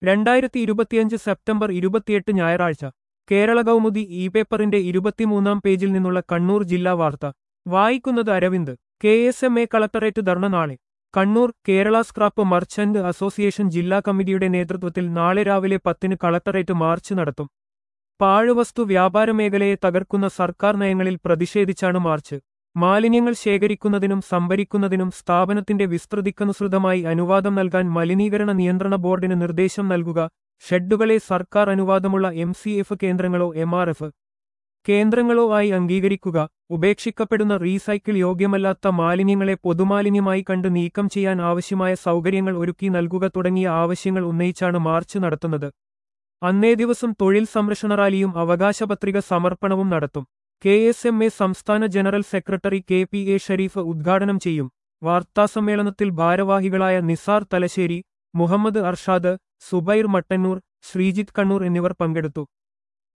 രണ്ടായിരത്തി ഇരുപത്തിയഞ്ച് സെപ്റ്റംബർ ഇരുപത്തിയെട്ട് ഞായറാഴ്ച കേരള കൗമുദി ഇ പേപ്പറിന്റെ ഇരുപത്തിമൂന്നാം പേജിൽ നിന്നുള്ള കണ്ണൂർ ജില്ലാ വാർത്ത വായിക്കുന്നത് Aravind K S M A collectorate dharna നാളെ Kannur Kerala scrap merchant association ജില്ലാ കമ്മിറ്റിയുടെ നേതൃത്വത്തിൽ നാളെ രാവിലെ പത്തിന് കളക്ടറേറ്റ് മാർച്ച് നടത്തും പാഴ്വസ്തു വ്യാപാര മേഖലയെ തകർക്കുന്ന സർക്കാർ നയങ്ങളിൽ പ്രതിഷേധിച്ചാണ് മാർച്ച് മാലിന്യങ്ങൾ ശേഖരിക്കുന്നതിനും സംഭരിക്കുന്നതിനും സ്ഥാപനത്തിന്റെ വിസ്തൃതിക്കനുസൃതമായി അനുവാദം നൽകാൻ മലിനീകരണ നിയന്ത്രണ ബോർഡിന് നിർദ്ദേശം നൽകുക ഷെഡുകളെ സർക്കാർ അനുവാദമുള്ള എം സി എഫ് കേന്ദ്രങ്ങളോ എം ആർ എഫ് കേന്ദ്രങ്ങളോ ആയി അംഗീകരിക്കുക ഉപേക്ഷിക്കപ്പെടുന്ന റീസൈക്കിൾ യോഗ്യമല്ലാത്ത മാലിന്യങ്ങളെ പൊതുമാലിന്യമായി കണ്ട് നീക്കം ചെയ്യാൻ ആവശ്യമായ സൗകര്യങ്ങൾ ഒരുക്കി നൽകുക തുടങ്ങിയ ആവശ്യങ്ങൾ ഉന്നയിച്ചാണ് മാർച്ച് നടത്തുന്നത് അന്നേ ദിവസം തൊഴിൽ സംരക്ഷണ റാലിയും അവകാശപത്രിക സമർപ്പണവും നടത്തും കെ എസ് എം എ സംസ്ഥാന general secretary K P A Shareef ഉദ്ഘാടനം ചെയ്യും വാർത്താസമ്മേളനത്തിൽ ഭാരവാഹികളായ നിസാർ തലശ്ശേരി മുഹമ്മദ് അർഷാദ് സുബൈർ മട്ടന്നൂർ ശ്രീജിത്ത് കണ്ണൂർ എന്നിവർ പങ്കെടുത്തു